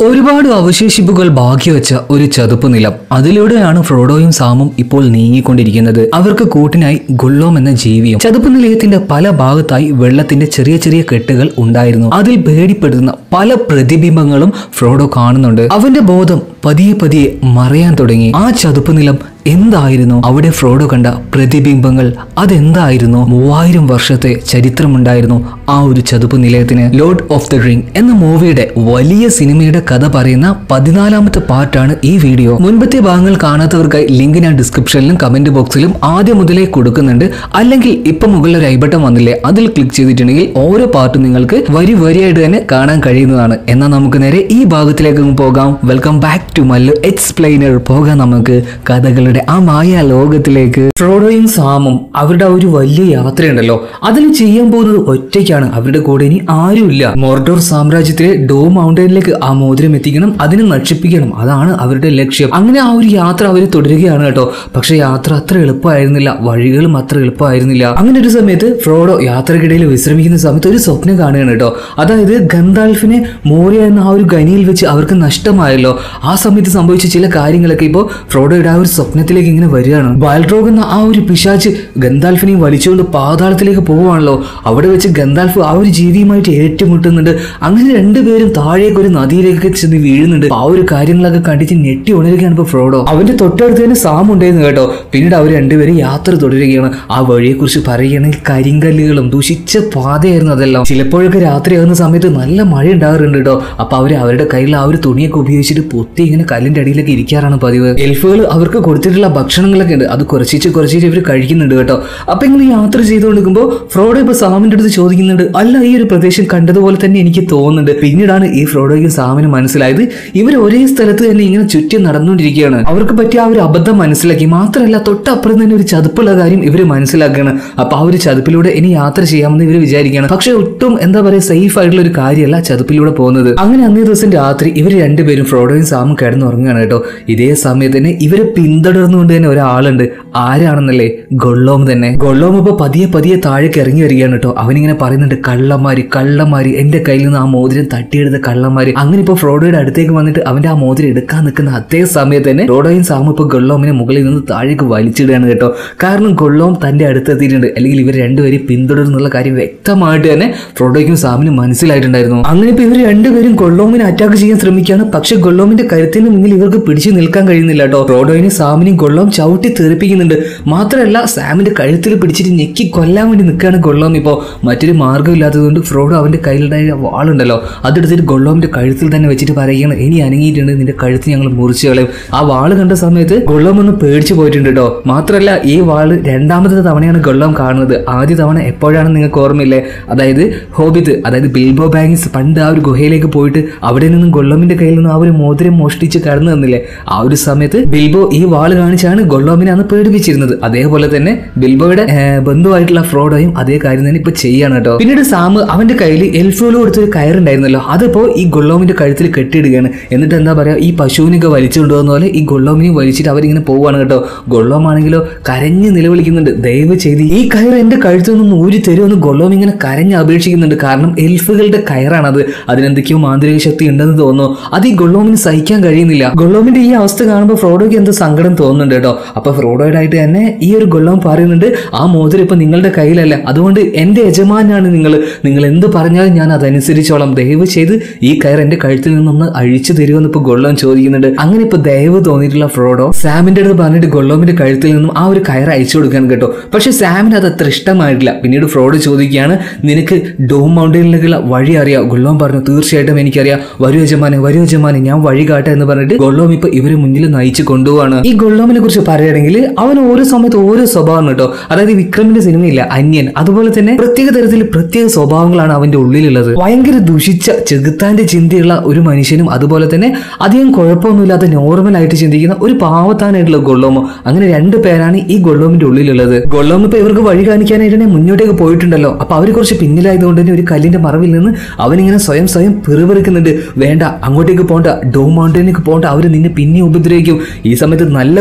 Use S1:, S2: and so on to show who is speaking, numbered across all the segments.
S1: ഒരുപാട് അവശേഷിപ്പുകൾ ബാക്കി വെച്ച ഒരു ചതുപ്പ് നിലം അതിലൂടെയാണ് ഫ്രോഡോയും സാമും ഇപ്പോൾ നീങ്ങിക്കൊണ്ടിരിക്കുന്നത് അവർക്ക് കൂട്ടിനായി ഗുള്ളോം എന്ന ജീവിയും ചതുപ്പ് നിലയത്തിന്റെ പല ഭാഗത്തായി വെള്ളത്തിന്റെ ചെറിയ ചെറിയ കെട്ടുകൾ ഉണ്ടായിരുന്നു അതിൽ പേടിപ്പെടുത്തുന്ന പല പ്രതിബിംബങ്ങളും ഫ്രോഡോ കാണുന്നുണ്ട് അവന്റെ ബോധം പതിയെ പതിയെ മറയാൻ തുടങ്ങി ആ ചതുപ്പ് നിലം എന്തായിരുന്നു അവിടെ ഫ്രോഡോ കണ്ട പ്രതിബിംബങ്ങൾ അതെന്തായിരുന്നു മൂവായിരം വർഷത്തെ ചരിത്രമുണ്ടായിരുന്നു ആ ഒരു ചതുപ്പ് നിലയത്തിന് ലോർഡ് ഓഫ് ദ റിംഗ് എന്ന മൂവിയുടെ വലിയ സിനിമയുടെ കഥ പറയുന്ന പതിനാലാമത്തെ പാർട്ടാണ് ഈ വീഡിയോ മുൻപത്തെ ഭാഗങ്ങൾ കാണാത്തവർക്കായി ലിങ്ക് ഞാൻ ഡിസ്ക്രിപ്ഷനിലും കമന്റ് ബോക്സിലും ആദ്യം മുതലേ കൊടുക്കുന്നുണ്ട് അല്ലെങ്കിൽ ഇപ്പൊ മുകളിൽ ഒരു ഐബട്ടം വന്നില്ലേ അതിൽ ക്ലിക്ക് ചെയ്തിട്ടുണ്ടെങ്കിൽ ഓരോ പാർട്ടും നിങ്ങൾക്ക് വരി വരിയായിട്ട് തന്നെ കാണാൻ കഴിയുന്നതാണ് എന്നാൽ നമുക്ക് നേരെ ഈ ഭാഗത്തിലേക്ക് അങ്ങ് പോകാം welcome back to Mallu explainer പോകാം നമുക്ക് കഥകളുടെ ആ മായ ലോകത്തിലേക്ക് ഫ്രോഡോയും സാമും അവരുടെ ആ ഒരു വലിയ യാത്രയുണ്ടല്ലോ അതിൽ ചെയ്യാൻ പോകുന്നത് ഒറ്റയ്ക്കാണ് അവരുടെ കൂടെ ഇനി ആരുമില്ല മോർഡോർ സാമ്രാജ്യത്തിലെ ഡോ മൗണ്ടനിലേക്ക് ആ മോതിരം എത്തിക്കണം അതിനെ നശിപ്പിക്കണം അതാണ് അവരുടെ ലക്ഷ്യം അങ്ങനെ ആ ഒരു യാത്ര അവർ തുടരുകയാണ് കേട്ടോ പക്ഷെ യാത്ര അത്ര എളുപ്പമായിരുന്നില്ല വഴികളും അത്ര എളുപ്പമായിരുന്നില്ല അങ്ങനെ ഒരു സമയത്ത് ഫ്രോഡോ യാത്രക്കിടയിൽ വിശ്രമിക്കുന്ന സമയത്ത് ഒരു സ്വപ്നം കാണുകയാണ് കേട്ടോ അതായത് ഗന്താൾഫിനെ മോറിയ എന്ന ആ ഒരു ഖനിയിൽ വെച്ച് അവർക്ക് നഷ്ടമായല്ലോ ആ സമയത്ത് സംഭവിച്ച ചില കാര്യങ്ങളൊക്കെ ഇപ്പോൾ ഫ്രോഡോയുടെ ആ ഒരു സ്വപ്നത്തിലേക്ക് ഇങ്ങനെ വരികയാണ് ബാൽഡ്രോഗ് എന്ന ആ ഒരു പിശാച്ച് ഗന്താൽഫിനെയും വലിച്ചുകൊണ്ട് പാതാളത്തിലേക്ക് പോവുകയാണല്ലോ അവിടെ വെച്ച് ഗന്താൽഫ് ആ ഒരു ജീവിയുമായിട്ട് ഏറ്റുമുട്ടുന്നുണ്ട് അങ്ങനെ രണ്ടുപേരും താഴേക്ക് ഒരു നദിയിലേക്ക് ചെന്ന് വീഴുന്നുണ്ട് അപ്പൊ ആ ഒരു കാര്യങ്ങളൊക്കെ കണ്ടിട്ട് ഞെട്ടി ഉണരുകയാണ് ഇപ്പൊ ഫ്രോഡോ അവന്റെ തൊട്ടടുത്ത് തന്നെ സാം ഉണ്ടായിരുന്നു കേട്ടോ പിന്നീട് അവർ രണ്ടുപേരും യാത്ര തുടരുകയാണ് ആ വഴിയെ കുറിച്ച് പറയുകയാണെങ്കിൽ കരിങ്കല്ലുകളും ദൂഷിച്ച പാതയായിരുന്നു അതെല്ലാം ചിലപ്പോഴൊക്കെ രാത്രിയാകുന്ന സമയത്ത് നല്ല മഴ ഉണ്ടാകാറുണ്ട് കേട്ടോ അപ്പൊ അവര് അവരുടെ കയ്യിൽ ആ ഒരു തുണിയൊക്കെ ഉപയോഗിച്ചിട്ട് പൊത്തി ഇങ്ങനെ കല്ലിന്റെ അടിയിലൊക്കെ ഇരിക്കാറാണ് പതിവ് എൽഫുകൾ അവർക്ക് കൊടുത്തിട്ടുള്ള ഭക്ഷണങ്ങളൊക്കെ ഉണ്ട് അത് കുറച്ചിച്ച് കുറച്ചിട്ട് ഇവർ കഴിക്കുന്നുണ്ട് കേട്ടോ അപ്പൊ ഇങ്ങനെ യാത്ര ചെയ്തുകൊണ്ടിരിക്കുമ്പോൾ ഫ്രോഡോ ഇപ്പൊ സാമിന്റെ അടുത്ത് ചോദിക്കുന്നുണ്ട് അല്ല ഈ ഒരു പ്രദേശം കണ്ടതുപോലെ തന്നെ എനിക്ക് തോന്നുന്നുണ്ട് പിന്നീടാണ് ഈ ഫ്രോഡോയ്ക്കും സാമിനും മനസ്സിലായത് ഇവർ ഒരേ സ്ഥലത്ത് തന്നെ ഇങ്ങനെ ചുറ്റി നടന്നുകൊണ്ടിരിക്കുകയാണ് അവർക്ക് പറ്റിയ ആ ഒരു അബദ്ധം മനസ്സിലാക്കി മാത്രമല്ല തൊട്ടപ്പുറം തന്നെ ഒരു ചതുപ്പുള്ള കാര്യം ഇവർ മനസ്സിലാക്കുകയാണ് അപ്പൊ ആ ഒരു ചതുപ്പിലൂടെ ഇനി യാത്ര ചെയ്യാമെന്ന് ഇവർ വിചാരിക്കുകയാണ് പക്ഷെ ഒട്ടും എന്താ പറയുക സേഫ് ആയിട്ടുള്ള ഒരു കാര്യമല്ല ചതുപ്പിലൂടെ പോകുന്നത് അങ്ങനെ അന്നേ ദിവസം രാത്രി ഇവർ രണ്ടുപേരും ഫ്രോഡോയും സാമും കിടന്നുറങ്ങുകയാണ് കേട്ടോ ഇതേ സമയത്ത് തന്നെ ഇവരെ പിന്തുടർന്നുകൊണ്ട് തന്നെ ഒരാളുണ്ട് ആരാണെന്നല്ലേ ഗൊള്ളോം തന്നെ ഗൊള്ളോം ഇപ്പൊ പതിയെ പതിയെ താഴേക്ക് ഇറങ്ങി വരികയാണ് കേട്ടോ അവനിങ്ങനെ പറയുന്നുണ്ട് കള്ളന്മാര് കള്ളന്മാര് എന്റെ കയ്യിൽ നിന്ന് ആ മോതിരം തട്ടിയെടുത്ത കള്ളന്മാര് അങ്ങനെ ഇപ്പൊ ഫ്രോഡോയുടെ അടുത്തേക്ക് വന്നിട്ട് അവന്റെ ആ മോതിരം എടുക്കാൻ നിൽക്കുന്ന അതേ സമയത്ത് തന്നെ ഫ്രോഡോയും സാമും ഇപ്പൊ ഗൊള്ളോമിനെ മുകളിൽ നിന്ന് താഴേക്ക് വലിച്ചിടുകയാണ് കേട്ടോ കാരണം ഗൊള്ളോം തന്റെ അടുത്തെത്തിയിട്ടുണ്ട് അല്ലെങ്കിൽ ഇവർ രണ്ടുപേരും പിന്തുടരുന്നുള്ള കാര്യം വ്യക്തമായിട്ട് തന്നെ ഫ്രോഡോയ്ക്കും സാമിനും മനസ്സിലായിട്ടുണ്ടായിരുന്നു അങ്ങനെ ഇപ്പൊ ഇവർ രണ്ടുപേരും ഗൊള്ളോമിനെ അറ്റാക്ക് ചെയ്യാൻ ശ്രമിക്കുകയാണ് പക്ഷെ ഗൊള്ളോമിന്റെ കരുത്തിന് മുന്നിൽ ഇവർക്ക് പിടിച്ചു നിൽക്കാൻ കഴിയുന്നില്ല കേട്ടോ ഫ്രോഡോയിനെ സാമിനെയും ഗൊള്ളോം ചവിട്ടി തെറിപ്പിക്കുന്നുണ്ട് മാത്രമല്ല സാമിന്റെ കഴുത്തിൽ പിടിച്ചിട്ട് ഞെക്കി കൊല്ലാൻ വേണ്ടി നിൽക്കുകയാണ് ഗൊള്ളോം ഇപ്പോൾ മറ്റൊരു മാർഗ്ഗമില്ലാത്തതുകൊണ്ട് ഫ്രോഡോ അവന്റെ കയ്യിലുണ്ടായ വാളുണ്ടല്ലോ അതെടുത്തിട്ട് ഗൊള്ളോമിന്റെ കഴുത്തിൽ തന്നെ വെച്ചിട്ട് പറയുകയാണ് ഇനി അനങ്ങിയിട്ടുണ്ട് നിന്റെ കഴുത്ത് ഞങ്ങൾ മുറിച്ചു കളയും ആ വാള് കണ്ട സമയത്ത് ഗൊള്ളോം ഒന്ന് പേടിച്ചു പോയിട്ടുണ്ട് കേട്ടോ മാത്രമല്ല ഈ വാള് രണ്ടാമത്തെ തവണയാണ് ഗൊള്ളോം കാണുന്നത് ആദ്യ തവണ എപ്പോഴാണെന്ന് നിങ്ങൾക്ക് ഓർമ്മയില്ലേ അതായത് ഹോബിത്ത് അതായത് ബിൽബോ ബാങ്കിസ് പണ്ട് ആ ഒരു ഗുഹയിലേക്ക് പോയിട്ട് അവിടെ നിന്നും ഗൊള്ളോമിന്റെ കയ്യിൽ നിന്ന് ആ ഒരു മോതിരം മോഷ്ടിച്ച് കടന്നു തന്നില്ലേ ആ ഒരു സമയത്ത് ബിൽബോ ഈ വാള് കാണിച്ചാണ് ഗൊള്ളോമിനെ അന്ന് പേടിപ്പിച്ചിരുന്നത് അതേപോലെ തന്നെ ബിൽബോയുടെ ഏർ, ബന്ധുവായിട്ടുള്ള ഫ്രോഡോയും അതേ കാര്യം തന്നെ ഇപ്പൊ ചെയ്യാണ് കേട്ടോ പിന്നീട് സാമ് അവന്റെ കയ്യിൽ എൽഫോലോ കൊടുത്തൊരു കയറുണ്ടായിരുന്നല്ലോ അതിപ്പോ ഈ ഗൊള്ളോമിന്റെ കഴുത്തിൽ കെട്ടിയിടുകയാണ് എന്നിട്ട് എന്താ പറയാ ഈ പശുവിനൊക്കെ വലിച്ചു കൊണ്ടുപോകുന്ന പോലെ ഈ ഗൊള്ളോമിനെയും വലിച്ചിട്ട് അവരിങ്ങനെ പോവാണ് കേട്ടോ ഗൊള്ളോമാണെങ്കിലോ കരഞ്ഞ് നിലവിളിക്കുന്നുണ്ട് ദയവ് ചെയ്ത് ഈ കയർ എന്റെ കഴുത്തിൽ നിന്ന് ഊരി തരുമെന്ന് ഗൊള്ളോം ഇങ്ങനെ കരഞ്ഞ് അപേക്ഷിക്കുന്നുണ്ട് കാരണം എൽഫുകളുടെ കയറാണത് അതിനെന്തൊക്കെയോ മാന്ത്രിക ശക്തി ഉണ്ടെന്ന് തോന്നുന്നു അത് ഈ ഗൊള്ളോമിന് സഹിക്കാൻ കഴിയുന്നില്ല ഗൊള്ളോമിന്റെ ഈ അവസ്ഥ കാണുമ്പോൾ ഫ്രോഡോയ്ക്ക് എന്തോ സങ്കടം തോന്നുന്നുണ്ട് കേട്ടോ അപ്പൊ ഫ്രോഡോയുടെ ആയിട്ട് തന്നെ ഈ ഒരു ഗൊള്ളോം പറയുന്നുണ്ട് ആ മോതിരം ഇപ്പൊ നിങ്ങളുടെ കയ്യിലല്ല അതുകൊണ്ട് എന്റെ യജമാനാണ് നിങ്ങൾ നിങ്ങൾ എന്ത് പറഞ്ഞാലും ഞാൻ അതനുസരിച്ചോളാം ദയവ് ചെയ്ത് ഈ കയർ എന്റെ കഴുത്തിൽ നിന്നൊന്ന് അഴിച്ചു തരുമെന്ന് ഇപ്പൊ ഗൊള്ളോം ചോദിക്കുന്നുണ്ട് അങ്ങനെ ഇപ്പൊ ദയവ് തോന്നിയിട്ടുള്ള ഫ്രോഡോ സാമിന്റെ അടുത്ത് പറഞ്ഞിട്ട് ഗൊള്ളോമിന്റെ കഴുത്തിൽ നിന്നും ആ ഒരു കയർ അയച്ചു കൊടുക്കാൻ കേട്ടോ പക്ഷെ സാമിന് അത് അത്ര ഇഷ്ടമായിട്ടില്ല പിന്നീട് ഫ്രോഡ് ചോദിക്കുകയാണ് നിനക്ക് ഡോം മൗണ്ടനിലേക്കുള്ള വഴി അറിയാം ഗൊള്ളോം പറഞ്ഞു തീർച്ചയായിട്ടും എനിക്കറിയാം വരൂ യജമാനെ വരൂ യജമാനെ ഞാൻ വഴി കാട്ടെ എന്ന് പറഞ്ഞിട്ട് ഗൊള്ളോം ഇപ്പൊ ഇവരെ മുന്നിൽ നയിച്ചു കൊണ്ടുപോവാണ് ഈ ഗൊള്ളോമിനെ കുറിച്ച് പറയുകയാണെങ്കിൽ അവൻ ഓരോ സമയത്ത് ഓരോ സ്വഭാവം കേട്ടോ അതായത് വിക്രമിന്റെ സിനിമയില്ല അന്യൻ അതുപോലെ തന്നെ പ്രത്യേക തരത്തിൽ പ്രത്യേക സ്വഭാവങ്ങളാണ് അവന്റെ ഉള്ളിലുള്ളത് ഭയങ്കര ദുഷിച്ച ചെകുത്താന്റെ ചിന്തയുള്ള ഒരു മനുഷ്യനും അതുപോലെ തന്നെ അധികം കുഴപ്പമൊന്നുമില്ലാതെ നോർമൽ ആയിട്ട് ചിന്തിക്കുന്ന ഒരു പാവത്താനായിട്ടുള്ള ഗൊള്ളോമോ അങ്ങനെ രണ്ട് പേരാണ് ഈ ഗൊള്ളോമിന്റെ ഉള്ളിലുള്ളത് ഗൊള്ളോം ഇപ്പൊ ഇവർക്ക് വഴി കാണിക്കാനായിട്ട് തന്നെ മുന്നോട്ടേക്ക് പോയിട്ടുണ്ടല്ലോ അപ്പൊ അവർ കുറച്ച് പിന്നിലായതുകൊണ്ട് തന്നെ ഒരു കല്ലിന്റെ മറവിൽ നിന്ന് അവനിങ്ങനെ സ്വയം സ്വയം പിറുപിറുക്കുന്നുണ്ട് വേണ്ട അങ്ങോട്ടേക്ക് പോണ്ട ഡോ മൗണ്ടനിലേക്ക് പോണ്ട അവർ നിന്നെ പിന്നെ ഉപദ്രവിക്കും ഈ സമയത്ത് നല്ല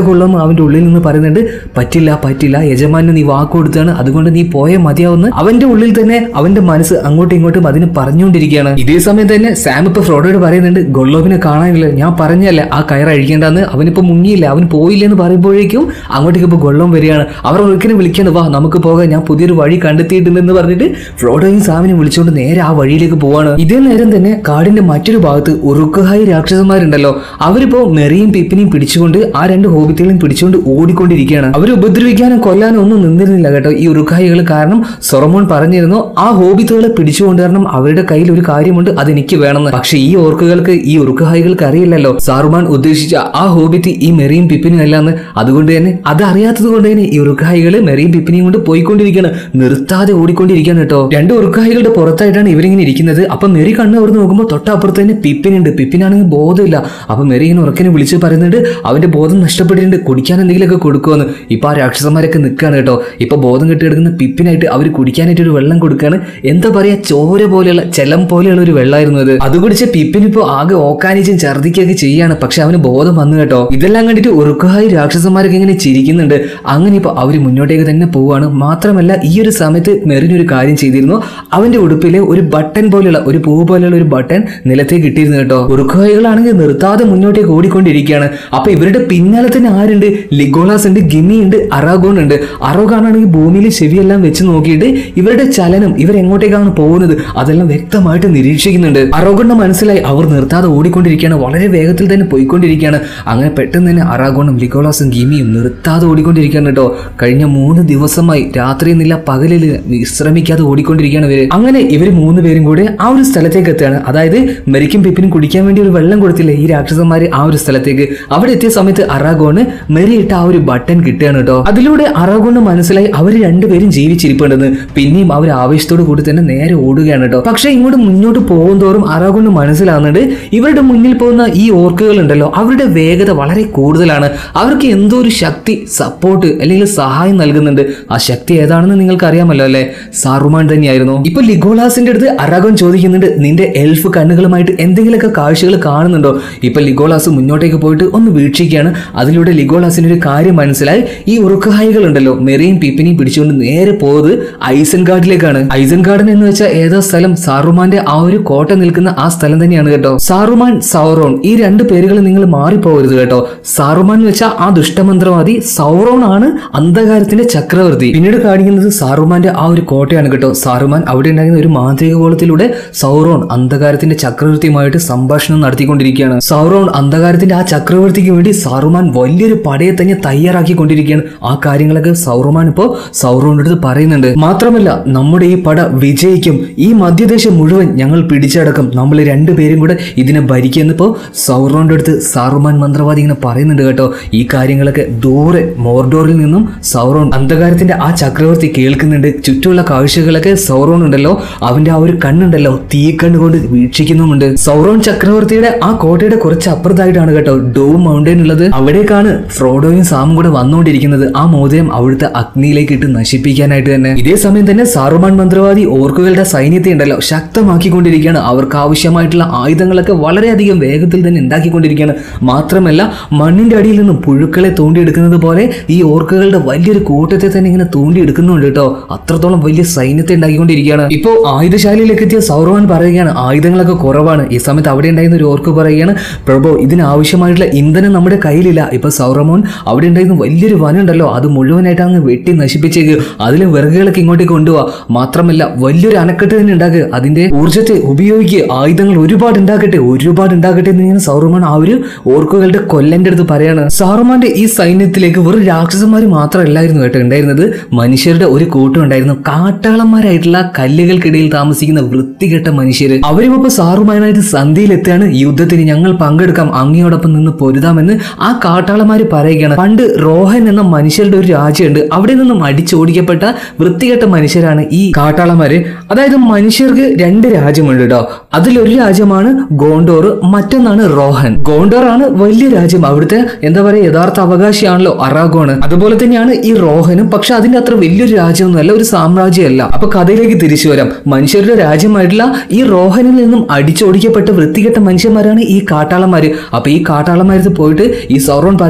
S1: കൊള്ളും അവന്റെ ഉള്ളിൽ നിന്ന് പറയുന്നുണ്ട് പറ്റില്ല പറ്റില്ല യജമാനു നീ വാക്ക് കൊടുത്താണ് അതുകൊണ്ട് നീ പോയേ മതിയാവുന്ന അവന്റെ ഉള്ളിൽ തന്നെ അവന്റെ മനസ്സ് അങ്ങോട്ടും ഇങ്ങോട്ടും അതിന് പറഞ്ഞുകൊണ്ടിരിക്കുകയാണ് ഇതേ സമയം തന്നെ സാം ഇപ്പൊ ഫ്രോഡോട് പറയുന്നുണ്ട് ഗൊള്ളോബിനെ കാണാനില്ല ഞാൻ പറഞ്ഞല്ലേ ആ കയർ അഴിക്കേണ്ടെന്ന് അവനിപ്പോ മുങ്ങിയില്ല അവൻ പോയില്ല എന്ന് പറയുമ്പോഴേക്കും അങ്ങോട്ടേക്ക് ഇപ്പൊ ഗൊള്ളോം വരികയാണ് അവർ ഒരിക്കലും വിളിക്കണം വാ നമുക്ക് പോകാം ഞാൻ പുതിയൊരു വഴി കണ്ടെത്തിയിട്ടുണ്ടെന്ന് പറഞ്ഞിട്ട് ഫ്രോഡോയും സാമിനെ വിളിച്ചുകൊണ്ട് നേരെ ആ വഴിയിലേക്ക് പോവാണ് ഇതേ നേരം തന്നെ കാടിന്റെ മറ്റൊരു ഭാഗത്ത് ഉറുക്കുഹായി രാക്ഷസന്മാരുണ്ടല്ലോ അവരിപ്പോ മെറിയും പിപ്പിനെയും പിടിച്ചുകൊണ്ട് ആ രണ്ട് ഹോബിത്തുകളെയും പിടിച്ചുകൊണ്ട് ഓടിക്കൊണ്ടിരിക്കുകയാണ് അവർ ഉപദ്രവിക്കാനും കൊല്ലാനും ഒന്നും നിന്നിരുന്നില്ല കേട്ടോ ഈ ഉറുക്കായികൾ കാരണം സൊറമോൺ പറഞ്ഞിരുന്നു ആ ഹോബിത്തുകളെ പിടിച്ചുകൊണ്ട് കാരണം അവരുടെ കയ്യിൽ ഒരു കാര്യമുണ്ട് അത് എനിക്ക് വേണമെന്ന് പക്ഷെ ഈ ഓർക്കുകൾക്ക് ഈ ഉറുക്കുഹായികൾക്ക് അറിയില്ലല്ലോ സാറുമാൻ ഉദ്ദേശിച്ച ആ ഹോബിത്ത് ഈ മെറിയും പിപ്പിനും അല്ലാന്ന് അതുകൊണ്ട് തന്നെ അത് അറിയാത്തത് കൊണ്ട് തന്നെ ഈ ഉറുക്കായികൾ മെറിയും പിപ്പിനെയും കൊണ്ട് പോയിക്കൊണ്ടിരിക്കുകയാണ് നിർത്താതെ ഓടിക്കൊണ്ടിരിക്കുകയാണ് കേട്ടോ രണ്ട് ഉറുക്കായികളുടെ പുറത്തായിട്ടാണ് ഇവരിങ്ങനെ ഇരിക്കുന്നത് അപ്പൊ മെറി കണ്ണ് അവിടെ നോക്കുമ്പോൾ തൊട്ടപ്പുറത്ത് തന്നെ പിപ്പിനുണ്ട് പിപ്പിനാണെങ്കിൽ ബോധമില്ല അപ്പൊ മെറി ഇങ്ങനെ ഉറക്കനെ വിളിച്ച് പറയുന്നുണ്ട് അവന്റെ ബോധം നഷ്ടപ്പെട്ടിട്ടുണ്ട് കുടിക്കാൻ എന്തെങ്കിലുമൊക്കെ കൊടുക്കുമെന്ന് ഇപ്പൊ ആ രാക്ഷസന്മാരൊക്കെ നിൽക്കുകയാണ് കേട്ടോ ഇപ്പൊ ബോധം കെട്ടി കിടക്കുന്ന പിപ്പിനായിട്ട് അവർ കുടിക്കാനായിട്ട് ഒരു വെള്ളം കൊടുക്കുകയാണ് എന്താ പറയാ ചോര പോലെയുള്ള ചെലം പോലെയുള്ള ഒരു വെള്ളമായിരുന്നു അത് അത് കുടിച്ച് പിപ്പിനിപ്പോ ആകെ ഓക്കാനിച്ചും ഛർദിക്കുകയൊക്കെ ചെയ്യാണ് പക്ഷെ അവന് ബോധം വന്നു കേട്ടോ ഇതെല്ലാം കണ്ടിട്ട് ഉറുക്കുഹായി രാക്ഷസന്മാരൊക്കെ ഇങ്ങനെ ചിരിക്കുന്നുണ്ട് അങ്ങനെ ഇപ്പൊ അവര് മുന്നോട്ടേക്ക് തന്നെ പോവാണ് മാത്രമല്ല ഈ ഒരു സമയത്ത് മെറിനൊരു കാര്യം ചെയ്തിരുന്നു അവന്റെ ഉടുപ്പിലെ ഒരു ബട്ടൺ പോലെയുള്ള ഒരു പൂ പോലെയുള്ള ഒരു ബട്ടൺ നിലത്തേക്ക് ഇട്ടിരുന്നു കേട്ടോ ഉറുക്കുഹായികളാണെങ്കിൽ നിർത്താതെ മുന്നോട്ടേക്ക് ഓടിക്കൊണ്ടിരിക്കുകയാണ് അപ്പൊ ഇവരുടെ പിന്നാലെ തന്നെ ആരുണ്ട് ലിഗോളാസ് ഉണ്ട് ഗിമി ഉണ്ട് അറാഗോൺ ഉണ്ട് അറോഗാണാണെങ്കിൽ ഭൂമിയിൽ ചെവിയെല്ലാം വെച്ച് നോക്കിയിട്ട് ഇവരുടെ ചലനം ഇവരെങ്ങോട്ടേക്കാണ് പോകുന്നത് അതെല്ലാം വ്യക്തമായിട്ട് നിരീക്ഷിക്കുന്നുണ്ട് അറോഗോണിന് മനസ്സിലായി അവർ നിർത്താതെ ഓടിക്കൊണ്ടിരിക്കുകയാണ് വളരെ വേഗത്തിൽ തന്നെ പോയിക്കൊണ്ടിരിക്കുകയാണ് അങ്ങനെ പെട്ടെന്ന് തന്നെ അറാഗോണും ലിഗോളാസും ഗിമിയും നിർത്താതെ ഓടിക്കൊണ്ടിരിക്കുകയാണ് കേട്ടോ കഴിഞ്ഞ മൂന്ന് ദിവസമായി രാത്രി എന്നില്ല പകലിൽ വിശ്രമിക്കാതെ ഓടിക്കൊണ്ടിരിക്കുകയാണ് ഇവര് അങ്ങനെ ഇവർ മൂന്ന് പേരും കൂടെ ആ ഒരു സ്ഥലത്തേക്ക് എത്തുകയാണ് അതായത് മെരിക്കും പിപ്പിനും കുടിക്കാൻ വേണ്ടി ഒരു വെള്ളം കൊടുത്തില്ലേ ഈ രാക്ഷസന്മാര് ആ ഒരു സ്ഥലത്തേക്ക് അവിടെ എത്തിയ സമയത്ത് അറാഗോണ് മെറി ഇട്ട ആ ഒരു ബട്ടൺ കിട്ടുകയാണ് കേട്ടോ അതിലൂടെ അറാഗോണ് മനസ്സിലായി അവർ രണ്ടുപേരും ജീവിച്ചിരിപ്പുണ്ടെന്ന് പിന്നെയും അവർ ആവേശത്തോട് കൂടി തന്നെ നേരെ ഓടുകയാണ് കേട്ടോ പക്ഷെ ഇങ്ങോട്ട് മുന്നോട്ട് പോകും തോറും അറാഗോണ് മനസ്സിലാവുന്നുണ്ട് ഇവരുടെ മുന്നിൽ പോകുന്ന ഈ ഓർക്കുകൾ ഉണ്ടല്ലോ അവരുടെ വേഗത വളരെ കൂടുതലാണ് അവർക്ക് എന്തോ ഒരു ശക്തി സപ്പോർട്ട് അല്ലെങ്കിൽ സഹായം നൽകുന്നുണ്ട് ആ ശക്തി ഏതാണെന്ന് നിങ്ങൾക്ക് അറിയാമല്ലോ അല്ലെ സാറുമാൻ തന്നെയായിരുന്നു ഇപ്പൊ ലിഗോളാസിന്റെ അടുത്ത് അറാഗോൻ ചോദിക്കുന്നുണ്ട് നിന്റെ എൽഫ് കണ്ണുകളുമായിട്ട് എന്തെങ്കിലുമൊക്കെ കാഴ്ചകൾ കാണുന്നുണ്ടോ ഇപ്പൊ ലിഗോളാസ് മുന്നോട്ടേക്ക് പോയിട്ട് ഒന്ന് വീക്ഷിക്കുകയാണ് അതിലൂടെ ലിഗോളാസിന് ഒരു കാര്യം മനസ്സിലായി ഈ ഉറുക്കുഹായികൾ ഉണ്ടല്ലോ മെറിയും പിപ്പിനെയും പിടിച്ചുകൊണ്ട് നേരെ പോയത് ഐസൻഗാർഡിലേക്കാണ് ഐസൻഗാർഡൻ എന്ന് വെച്ചാൽ ഏതോ സ്ഥലം സാറുമാന്റെ ആ ഒരു കോട്ട നിൽക്കുന്ന ആ സ്ഥലം തന്നെയാണ് കേട്ടോ സാറുമാൻ സൗറോൺ ഈ രണ്ട് പേരുകൾ നിങ്ങൾ മാറിപ്പോകരുത് കേട്ടോ സാറുമാൻ എന്ന് വെച്ചാൽ ആ ദുഷ്ടമന്ത്രവാദി സൗറോൺ ആണ് അന്ധകാരത്തിന്റെ ചക്രവർത്തി പിന്നീട് കാണിക്കുന്നത് സാറുമാന്റെ ആ ഒരു കോട്ടയാണ് കേട്ടോ സാറുമാൻ അവിടെ ഉണ്ടായിരുന്ന ഒരു മാന്ത്രിക കോളത്തിലൂടെ സൗറോൺ അന്ധകാരത്തിന്റെ ചക്രവർത്തിയുമായിട്ട് സംഭാഷണം നടത്തിക്കൊണ്ടിരിക്കുകയാണ് സൗറോൺ അന്ധകാരത്തിന്റെ ആ ചക്രവർത്തിക്ക് വേണ്ടി സാറുമാൻ വലിയൊരു പടയെ തന്നെ തയ്യാറാക്കിക്കൊണ്ടിരിക്കുകയാണ് ആ കാര്യങ്ങളൊക്കെ സൗറുമാൻ ഇപ്പോ സൗറോണിന്റെ അടുത്ത് പറയുന്നുണ്ട് മാത്രമല്ല നമ്മുടെ ഈ പട വിജയിക്കും ഈ മധ്യദേശം മുഴുവൻ ഞങ്ങൾ പിടിച്ചടക്കും നമ്മൾ രണ്ടുപേരും കൂടെ ഇതിനെ ഭരിക്കുന്നിപ്പോ സൗറോണിന്റെ അടുത്ത് സാറുമാൻ മന്ത്രവാദി ഇങ്ങനെ പറയുന്നുണ്ട് കേട്ടോ ഈ കാര്യങ്ങളൊക്കെ ദൂരെ മോർഡോറിൽ നിന്നും സൗറോൺ അന്ധകാരത്തിന്റെ ആ ചക്രവർത്തി കേൾക്കുന്നുണ്ട് ചുറ്റുമുള്ള കാഴ്ചകളൊക്കെ സൗറോൺ ഉണ്ടല്ലോ അവന്റെ ആ ഒരു കണ്ണുണ്ടല്ലോ തീ കണ്ണുകൊണ്ട് വീക്ഷിക്കുന്നുമുണ്ട് സൗറോൺ ചക്രവർത്തിയുടെ ആ കോട്ടയുടെ കുറച്ച് അപ്പുറത്തായിട്ടാണ് കേട്ടോ ഡോം മൗണ്ടൻ ഉള്ളത് അവിടേക്കാണ് ഫ്രോഡോയും സാമും കൂടെ വന്നുകൊണ്ടിരിക്കുന്നത് ആ മോദയം അവിടുത്തെ അഗ്നിയിലേക്ക് ഇട്ട് നശിപ്പിക്കാനായിട്ട് തന്നെ ഇതേ സമയം തന്നെ സാറുമാൻ മന്ത്രവാദി ഓർക്കുകളുടെ സൈന്യത്തെ ഉണ്ടല്ലോ ശക്തമാക്കിക്കൊണ്ടിരിക്കുകയാണ് അവർക്ക് ആവശ്യമായിട്ടുള്ള ആയുധങ്ങളൊക്കെ വളരെയധികം വേഗത്തിൽ തന്നെ ഉണ്ടാക്കിക്കൊണ്ടിരിക്കുകയാണ് മാത്രമല്ല മണ്ണിന്റെ അടിയിൽ നിന്നും പുഴുക്കളെ തോണ്ടിയെടുക്കുന്നത് പോലെ ഈ ഓർക്കുകളുടെ വലിയൊരു കൂട്ടത്തെ തന്നെ ഇങ്ങനെ തോണ്ടിയെടുക്കുന്നുണ്ട് കേട്ടോ അത്രത്തോളം വലിയ സൈന്യത്തെ ഉണ്ടാക്കിക്കൊണ്ടിരിക്കുകയാണ് ഇപ്പോൾ ആയുധശാലയിലേക്ക് എത്തിയ സൗരവൻ പറയുകയാണ് ആയുധങ്ങളൊക്കെ കുറവാണ് ഈ സമയത്ത് അവിടെ ഉണ്ടായിരുന്ന ഒരു ഓർക്ക് പറയുകയാണ് പ്രഭു ഇതിനാവശ്യമായിട്ടുള്ള ഇന്ധനം നമ്മുടെ കയ്യിലില്ല ഇപ്പൊ സൗറമോൻ അവിടെ ഉണ്ടായിരുന്ന വലിയൊരു വനുണ്ടല്ലോ അത് മുഴുവനായിട്ട് അങ്ങ് വെട്ടി നശിപ്പിച്ചേക്ക് അതിലെ വിറകുകളൊക്കെ ഇങ്ങോട്ടേക്ക് കൊണ്ടുപോവാ മാത്രമല്ല വലിയൊരു അണക്കെട്ട് തന്നെ ഉണ്ടാക്കുക അതിന്റെ ഊർജ്ജത്തെ ഉപയോഗിക്കുക ആയുധങ്ങൾ ഒരുപാട് ഉണ്ടാക്കട്ടെ ഒരുപാട് ഉണ്ടാക്കട്ടെ എന്ന് ഇങ്ങനെ സൗറമാൻ ആ ഒരു ഓർക്കുകളുടെ കൊല്ലന്റെ അടുത്ത് പറയാണ് സൗറമാന്റെ ഈ സൈന്യത്തിലേക്ക് വെറും രാക്ഷസന്മാർ മാത്രമല്ലായിരുന്നു കേട്ടോ ഉണ്ടായിരുന്നത് മനുഷ്യരുടെ ഒരു കൂട്ടം ഉണ്ടായിരുന്നു കാട്ടാളന്മാരായിട്ടുള്ള കല്ലുകൾക്കിടയിൽ താമസിക്കുന്ന വൃത്തികെട്ട മനുഷ്യര് അവരും ഇപ്പൊ സാറുമാനായിട്ട് സന്ധിയിലെത്താണ് യുദ്ധത്തിന് ഞങ്ങൾ പങ്കെടുക്കാം അങ്ങയോടൊപ്പം നിന്ന് പൊരുതാമെന്ന് ആ കാട്ടാളന്മാര് പറയുകയാണ് പണ്ട് റോഹൻ എന്ന മനുഷ്യരുടെ ഒരു രാജ്യമുണ്ട് അവിടെ നിന്നും അടിച്ചോടിക്കപ്പെട്ട വൃത്തികെട്ട മനുഷ്യരാണ് ഈ കാട്ടാളന്മാര് അതായത് മനുഷ്യർക്ക് രണ്ട് രാജ്യമുണ്ട് കേട്ടോ അതിലൊരു രാജ്യമാണ് ഗോണ്ടോർ മറ്റൊന്നാണ് റോഹൻ ഗോണ്ടോർ ആണ് വലിയ രാജ്യം അവിടുത്തെ എന്താ പറയുക യഥാർത്ഥ അവകാശിയാണല്ലോ അറാഗോണ് അതുപോലെ തന്നെയാണ് ഈ റോഹനും പക്ഷെ അതിന്റെ അത്ര വലിയൊരു രാജ്യമൊന്നുമല്ല ഒരു സാമ്രാജ്യമല്ല അപ്പൊ കഥയിലേക്ക് തിരിച്ചു വരാം മനുഷ്യരുടെ രാജ്യമായിട്ടുള്ള ഈ റോഹനിൽ നിന്നും അടിച്ചോടിക്കപ്പെട്ട വൃത്തികെട്ട മനുഷ്യന്മാരാണ് ഈ കാട്ടാളന്മാര് അപ്പൊ ഈ കാട്ടാളന്മാരത്ത് പോയിട്ട് ഈ സൗറോൺ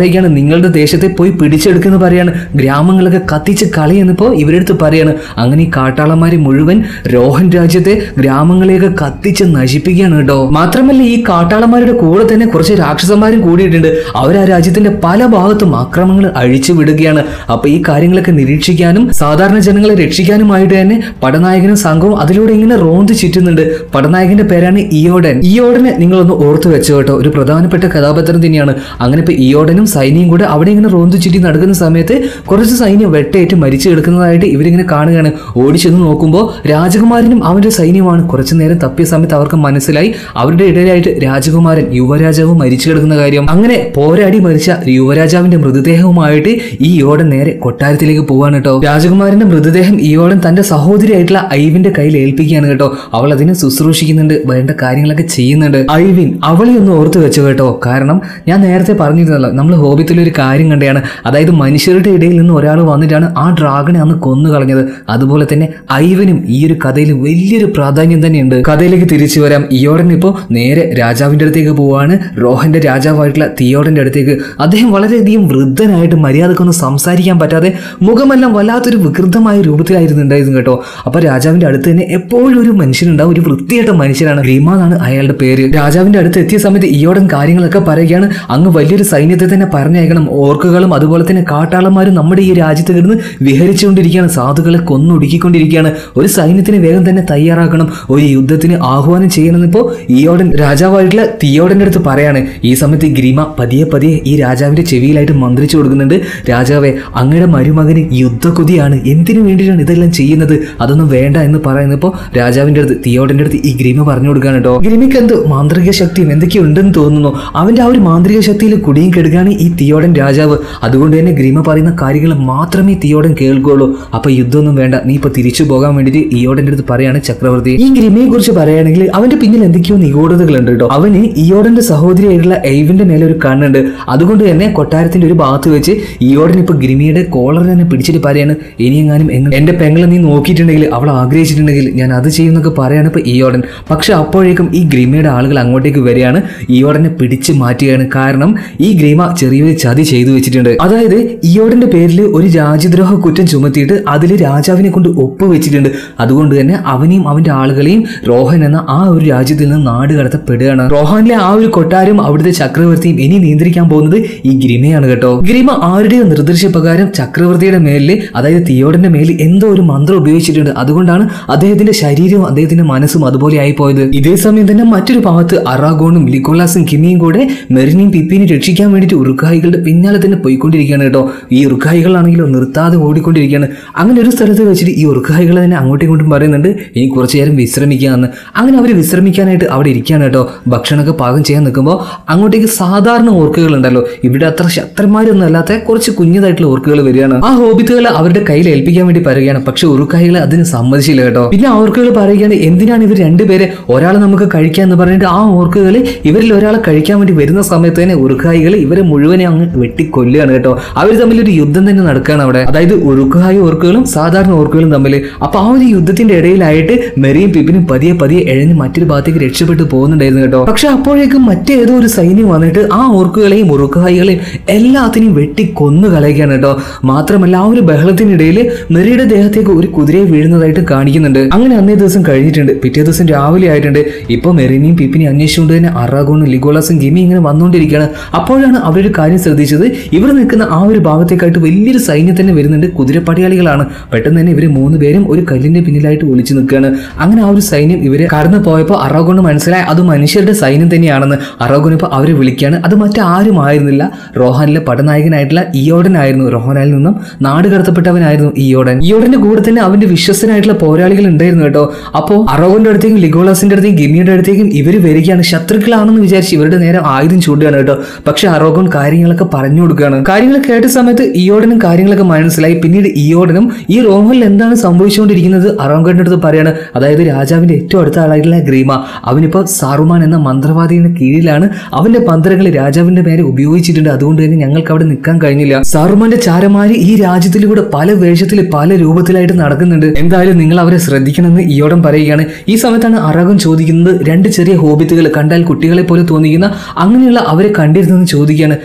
S1: പറയുകയാണ് നിങ്ങളുടെ ദേശത്തെ പോയി പിടിച്ചെടുക്കുന്ന പറയാണ് ഗ്രാമങ്ങളൊക്കെ കത്തിച്ച് കളയെന്നിപ്പോ ഇവരെടുത്ത് പറയാണ് അങ്ങനെ ഈ കാട്ടാളന്മാര് മുഴുവൻ രോഹൻ രാജ്യത്തെ ഗ്രാമങ്ങളെയൊക്കെ കത്തിച്ച് നശിപ്പിക്കുകയാണ് കേട്ടോ മാത്രമല്ല ഈ കാട്ടാളന്മാരുടെ കൂടെ തന്നെ കുറച്ച് രാക്ഷസന്മാരും കൂടിയിട്ടുണ്ട് അവർ ആ രാജ്യത്തിന്റെ പല ഭാഗത്തും ആക്രമണങ്ങൾ അഴിച്ചു വിടുകയാണ് അപ്പൊ ഈ കാര്യങ്ങളൊക്കെ നിരീക്ഷിക്കാനും സാധാരണ ജനങ്ങളെ രക്ഷിക്കാനുമായിട്ട് തന്നെ പടനായകനും സംഘവും അതിലൂടെ ഇങ്ങനെ റോന്ത് ചുറ്റുന്നുണ്ട് പടനായകന്റെ പേരാണ് ഇയോഡൻ ഇയോഡനെ നിങ്ങളൊന്ന് ഓർത്തു വെച്ചോ കേട്ടോ ഒരു പ്രധാനപ്പെട്ട കഥാപാത്രം തന്നെയാണ് അങ്ങനെ ഇപ്പൊ ഇയോഡനും സൈന്യവും കൂടെ അവിടെ ഇങ്ങനെ റോന്ത് ചുറ്റി നടക്കുന്ന സമയത്ത് കുറച്ച് സൈന്യം വെട്ടേറ്റ് മരിച്ചു കിടക്കുന്നതായിട്ട് ഇവരിങ്ങനെ കാണുകയാണ് ഓടിച്ചെന്ന് നോക്കുമ്പോൾ രാജകുമാരനും അവന്റെ സൈന്യമാണ് കുറച്ചു നേരം തപ്പിയ സമയത്ത് അവർക്ക് മനസ്സിലായി അവരുടെ ഇടയിലായിട്ട് രാജകുമാരൻ യുവരാജാവ് മരിച്ചു കിടക്കുന്ന കാര്യം അങ്ങനെ പോരാടി മരിച്ച യുവരാജാവിന്റെ മൃതദേഹവുമായിട്ട് ഈ ഇയോടൻ നേരെ കൊട്ടാരത്തിലേക്ക് പോവാണ് കേട്ടോ രാജകുമാരന്റെ മൃതദേഹം ഇയോടൻ തന്റെ സഹോദരിയായിട്ടുള്ള ഐവിന്റെ കയ്യിൽ ഏൽപ്പിക്കുകയാണ് കേട്ടോ അവൾ അതിനെ ശുശ്രൂഷിക്കുന്നുണ്ട് വേണ്ട കാര്യങ്ങളൊക്കെ ചെയ്യുന്നുണ്ട് ഐവിൻ അവളെ ഒന്ന് ഓർത്തു വെച്ചു കേട്ടോ കാരണം ഞാൻ നേരത്തെ പറഞ്ഞിരുന്നല്ലോ നമ്മൾ ഹോബിത്തിൽ ഒരു കാര്യം കണ്ടതാണ് അതായത് മനുഷ്യരുടെ ഇടയിൽ നിന്ന് ഒരാൾ വന്നിട്ടാണ് ആ ഡ്രാഗനെ അന്ന് കൊന്നു കളഞ്ഞത് അതുപോലെ തന്നെ ഐവനും ഈ ഒരു കഥയിൽ വലിയൊരു പ്രാധാന്യം തന്നെയുണ്ട് കഥയിലേക്ക് തിരിച്ചു വരാം ഇയോടൻ ഇപ്പോൾ നേരെ രാജാവിന്റെ അടുത്തേക്ക് പോവാണ് റോഹന്റെ രാജാവായിട്ടുള്ള തിയോടന്റെ അടുത്തേക്ക് അദ്ദേഹം വളരെയധികം വൃദ്ധനായിട്ട് മര്യാദക്കൊന്നും സംസാരിക്കാൻ പറ്റാതെ മുഖമെല്ലാം വല്ലാത്തൊരു വികൃതമായ രൂപത്തിലായിരുന്നു ഉണ്ടായിരുന്നു കേട്ടോ അപ്പൊ രാജാവിന്റെ അടുത്ത് തന്നെ എപ്പോഴും ഒരു മനുഷ്യനുണ്ടാവും ഒരു വൃത്തിയായിട്ട മനുഷ്യനാണ് റീമ എന്നാണ് അയാളുടെ പേര് രാജാവിന്റെ അടുത്ത് എത്തിയ സമയത്ത് ഇയോടൻ കാര്യങ്ങളൊക്കെ പറയുകയാണ് അങ്ങ് വലിയൊരു സൈന്യത്തെ തന്നെ പറഞ്ഞയക്കണം ഓർക്കുകളും അതുപോലെ തന്നെ കാട്ടാളന്മാരും നമ്മുടെ ഈ രാജ്യത്ത് കിടന്ന് വിഹരിച്ചുകൊണ്ടിരിക്കുകയാണ് സാധുക്കളെ കൊന്നൊടുക്കിക്കൊണ്ടിരിക്കുകയാണ് ഒരു സൈന്യത്തിന് വേഗം തന്നെ തയ്യാറാക്കണം ഒരു യുദ്ധത്തിന് ആഹ്വാനം ചെയ്യണമെന്നിപ്പോ ഇയോടൻ രാജാവായിട്ടുള്ള തിയോടന്റെ അടുത്ത് പറയാണ് ഈ സമയത്ത് ഈ ഗ്രീമ പതിയെ പതിയെ ഈ രാജാവിന്റെ ചെവിയിലായിട്ട് മന്ത്രിച്ചു കൊടുക്കുന്നുണ്ട് രാജാവെ അങ്ങയുടെ മരുമകന് യുദ്ധക്കൊതിയാണ് എന്തിനു വേണ്ടിയിട്ടാണ് ഇതെല്ലാം ചെയ്യുന്നത് അതൊന്നും വേണ്ട എന്ന് പറയുന്നപ്പോ രാജാവിന്റെ അടുത്ത് തിയോടന്റെ അടുത്ത് ഈ ഗ്രീമ പറഞ്ഞു കൊടുക്കാൻ കേട്ടോ ഗ്രീമയ്ക്ക് എന്തോ മാന്ത്രിക ശക്തിയും എന്തൊക്കെയോ ഉണ്ടെന്ന് തോന്നുന്നു അവന്റെ ആ ഒരു മാന്ത്രിക ശക്തിയിൽ കുടിയും കെടുകയാണ് ഈ തിയോടൻ രാജാവ് അതുകൊണ്ട് തന്നെ ഗ്രീമ പറയുന്ന കാര്യങ്ങൾ മാത്രമേ തിയോടൻ കേൾക്കുള്ളൂ അപ്പൊ യുദ്ധമൊന്നും വേണ്ട നീ ഇപ്പൊ തിരിച്ചു പോകാൻ വേണ്ടിയിട്ട് ഇയോടന്റെ അടുത്ത് പറയാണ് ചക്രവർത്തി ഈ ഗ്രിമയെ കുറിച്ച് പറയുകയാണെങ്കിൽ അവന്റെ പിന്നിൽ എന്തൊക്കെയോ നിഗൂഢതകളുണ്ട് കേട്ടോ അവന് ഇയോടന്റെ സഹോദരിയായിട്ടുള്ള എയ്വിന്റെ മേലെ ഒരു കണ്ണുണ്ട് അതുകൊണ്ട് തന്നെ കൊട്ടാരത്തിന്റെ ഒരു ഭാഗത്ത് വെച്ച് ഇയോടൻ ഇപ്പൊ ഗ്രിമിയുടെ കോളർ തന്നെ പിടിച്ചിട്ട് പറയാണ് ഇനിയെങ്ങാനും എങ്ങ- എന്റെ പെങ്ങളെ നീ നോക്കിയിട്ടുണ്ടെങ്കിൽ അവൾ ആഗ്രഹിച്ചിട്ടുണ്ടെങ്കിൽ ഞാൻ അത് ചെയ്യുന്നൊക്കെ പറയാണ് ഇപ്പൊ ഇയോടൻ പക്ഷെ അപ്പോഴേക്കും ഈ ഗ്രിമയുടെ ആളുകൾ അങ്ങോട്ടേക്ക് വരികയാണ് ഇയോടനെ പിടിച്ചു മാറ്റുകയാണ് കാരണം ഈ ഗ്രീമ ചെറിയൊരു ചതി ചെയ്തു വെച്ചിട്ടുണ്ട് അതായത് ഇയോടന്റെ പേരിൽ ഒരു രാജ്യദ്രോഹ കുറ്റം ചുമത്തിയിട്ട് അതിൽ രാജാവിനെ കൊണ്ട് ഒപ്പ് വെച്ചിട്ടുണ്ട് അതുകൊണ്ട് തന്നെ അവനെയും അവന്റെ ആളുകളെയും റോഹൻ എന്ന ആ ഒരു രാജ്യത്തിൽ നിന്ന് നാട് കടത്തപ്പെടുകയാണ് റോഹാനിലെ ആ ഒരു കൊട്ടാരം അവിടുത്തെ ചക്രവർത്തിയും ഇനി നിയന്ത്രിക്കാൻ പോകുന്നത് ഈ ഗ്രിമയാണ് കേട്ടോ ഗ്രിമ ആരുടെയോ നിർദ്ദേശപ്രകാരം ചക്രവർത്തിയുടെ മേലിൽ അതായത് തിയോടന്റെ മേലിൽ എന്തോ ഒരു മന്ത്രം ഉപയോഗിച്ചിട്ടുണ്ട് അതുകൊണ്ടാണ് അദ്ദേഹത്തിന്റെ ശരീരവും അദ്ദേഹത്തിന്റെ മനസ്സും അതുപോലെ ആയി പോയത് ഇതേ സമയം തന്നെ മറ്റൊരു ഭാഗത്ത് അറാഗോണും ലിക്കോളാസും കിമിയും കൂടെ മെറിനെയും പിപ്പിനെയും രക്ഷിക്കാൻ വേണ്ടിയിട്ട് ഉറുക്കായികളുടെ പിന്നാലെ തന്നെ പോയിക്കൊണ്ടിരിക്കുകയാണ് കേട്ടോ ഈ ഉറുക്കായികളാണെങ്കിലോ നിർത്താതെ ഓടിക്കൊണ്ടിരിക്കുകയാണ് അങ്ങനെ ഒരു സ്ഥലത്ത് വെച്ചിട്ട് ഈ ഉറുക്കായികൾ തന്നെ അങ്ങോട്ടും ഇങ്ങോട്ടും പറയുന്നുണ്ട് ഇനി കുറച്ചു നേരം വിശ്രമിക്കാമെന്ന് അങ്ങനെ അവർ വിശ്രമിക്കാനായിട്ട് അവിടെ ഇരിക്കുകയാണ് കേട്ടോ ഭക്ഷണമൊക്കെ പാകം ചെയ്യാൻ നിൽക്കുമ്പോൾ അങ്ങോട്ടേക്ക് സാധാരണ ഓർക്കുകൾ ഉണ്ടല്ലോ ഇവിടെ അത്ര ശക്തന്മാരൊന്നും അല്ലാത്ത കുറച്ച് കുഞ്ഞതായിട്ടുള്ള ഓർക്കുകൾ വരികയാണ് ആ ഹോബിത്തുകൾ അവരുടെ കയ്യിൽ ഏൽപ്പിക്കാൻ വേണ്ടി പറയുകയാണ് പക്ഷെ ഉറുക്കായികൾ അതിന് സമ്മതിച്ചില്ല കേട്ടോ പിന്നെ ആ ഓർക്കുകൾ പറയുകയാണ് എന്തിനാണ് ഇവർ രണ്ടുപേരെ ഒരാളെ നമുക്ക് കഴിക്കാം എന്ന് പറഞ്ഞിട്ട് ആ ഓർക്കുകൾ ഇവരിൽ ഒരാളെ കഴിക്കാൻ വേണ്ടി വരുന്ന സമയത്ത് തന്നെ ഉറുക്കായികൾ ഇവരെ മുഴുവനെ അങ്ങ് വെട്ടിക്കൊല്ലുകയാണ് കേട്ടോ അവർ തമ്മിൽ ഒരു യുദ്ധം തന്നെ നടക്കുകയാണ് അവിടെ അതായത് ഉറുക്കായ ഓർക്കുകളും സാധാരണ ഓർക്കുകളും തമ്മിൽ അപ്പൊ ആ ഒരു യുദ്ധത്തിന്റെ ഇടയിലായിട്ട് മെറിയും പിപ്പിനും പതിയെ പതിയെ എഴഞ്ഞ് മറ്റൊരു ഭാഗത്തേക്ക് രക്ഷപ്പെട്ടു പോകുന്നുണ്ടായിരുന്നു കേട്ടോ പക്ഷെ അപ്പോഴേക്കും മറ്റേതോ ഒരു സൈന്യം വന്നിട്ട് ആ ഓർക്കുകളെയും ഉറുക്കായികളെയും എല്ലാത്തിനെയും വെട്ടി കൊന്നു കളയുകയാണ് കേട്ടോ മാത്രമല്ല ആ ഒരു ബഹളത്തിനിടയിൽ മെറിയുടെ ദേഹത്തേക്ക് ഒരു കുതിരയെ വീഴുന്നതായിട്ട് കാണിക്കുന്നുണ്ട് അങ്ങനെ അന്നേ ദിവസം കഴിഞ്ഞിട്ടുണ്ട് പിറ്റേ ദിവസം രാവിലെ ആയിട്ടുണ്ട് ഇപ്പൊ മെറിനെയും പിപ്പിനെയും അന്വേഷിച്ചുകൊണ്ട് തന്നെ അറാഗോണും ലിഗോളാസും ഗിമി ഇങ്ങനെ വന്നുകൊണ്ടിരിക്കുകയാണ് അപ്പോഴാണ് അവരൊരു കാര്യം ശ്രദ്ധിച്ചത് ഇവർ നിൽക്കുന്ന ആ ഒരു ഭാഗത്തേക്കായിട്ട് വലിയൊരു സൈന്യം തന്നെ വരുന്നുണ്ട് കുതിരപ്പടയാളികളാണ് പെട്ടെന്ന് തന്നെ ഇവര് മൂന്ന് പേരും ഒരു കല്ലിന്റെ പിന്നിലായിട്ട് ഒളിച്ചു നിൽക്കുകയാണ് അങ്ങനെ ആ ഒരു സൈന്യം ഇവരെ കടന്നു പോയപ്പോൾ അറോഗോണ് മനസ്സിലായി അത് മനുഷ്യരുടെ സൈന്യം തന്നെയാണെന്ന് അറോഗോൺ ഇപ്പോൾ അവരെ വിളിക്കുകയാണ് അത് മറ്റാരും ആയിരുന്നില്ല റോഹാനിലെ പടനായകനായിട്ടുള്ള ഇയോഡനായിരുന്നു റോഹാനിൽ നിന്നും നാട് കടത്തപ്പെട്ടവനായിരുന്നു ഇയോഡൻ ഇയോഡന്റെ കൂടെ തന്നെ അവന്റെ വിശ്വസനായിട്ടുള്ള പോരാളികൾ ഉണ്ടായിരുന്നു കേട്ടോ അപ്പോൾ അറോഗോന്റെ അടുത്തേക്കും ലിഗോളാസിന്റെ അടുത്തേക്കും ഗിമിയുടെ അടുത്തേക്കും ഇവർ വരികയാണ് ശത്രുക്കളാണെന്ന് വിചാരിച്ച് ഇവരുടെ നേരെ ആയുധം ചൂടുകയാണ് കേട്ടോ പക്ഷെ അറോഗോൺ കാര്യങ്ങളൊക്കെ പറഞ്ഞു കൊടുക്കുകയാണ് കാര്യങ്ങൾ കേട്ട സമയത്ത് ഇയോഡനും കാര്യങ്ങളൊക്കെ മനസ്സിലായി പിന്നീട് ഇയോഡനും ഈ റോഹനിൽ എന്താണ് സംഭവിച്ചുകൊണ്ടിരിക്കുന്നത് അറോഗോന്റെ അടുത്ത് പറയാണ് അതായത് രാജാവിന്റെ ഏറ്റവും അടുത്ത ആളായിട്ടുള്ള ഗ്രീമ അവനിപ്പോ സാറുമാൻ എന്ന മന്ത്രവാദിയുടെ കീഴിലാണ് അവന്റെ മന്ത്രങ്ങൾ രാജാവിന്റെ മേലെ ഉപയോഗിച്ചിട്ടുണ്ട് അതുകൊണ്ട് തന്നെ ഞങ്ങൾക്ക് അവിടെ നിൽക്കാൻ കഴിഞ്ഞില്ല സാറുമാന്റെ ചാരമാര് ഈ രാജ്യത്തിലൂടെ പല വേഷത്തിൽ പല രൂപത്തിലായിട്ട് നടക്കുന്നുണ്ട് എന്തായാലും നിങ്ങൾ അവരെ ശ്രദ്ധിക്കണമെന്ന് ഇയോടം പറയുകയാണ് ഈ സമയത്താണ് അറകം ചോദിക്കുന്നത് രണ്ട് ചെറിയ ഹോബിത്തുകൾ കണ്ടാൽ കുട്ടികളെ പോലെ തോന്നിക്കുന്ന അങ്ങനെയുള്ള അവരെ കണ്ടിരുന്നെന്ന് ചോദിക്കുകയാണ്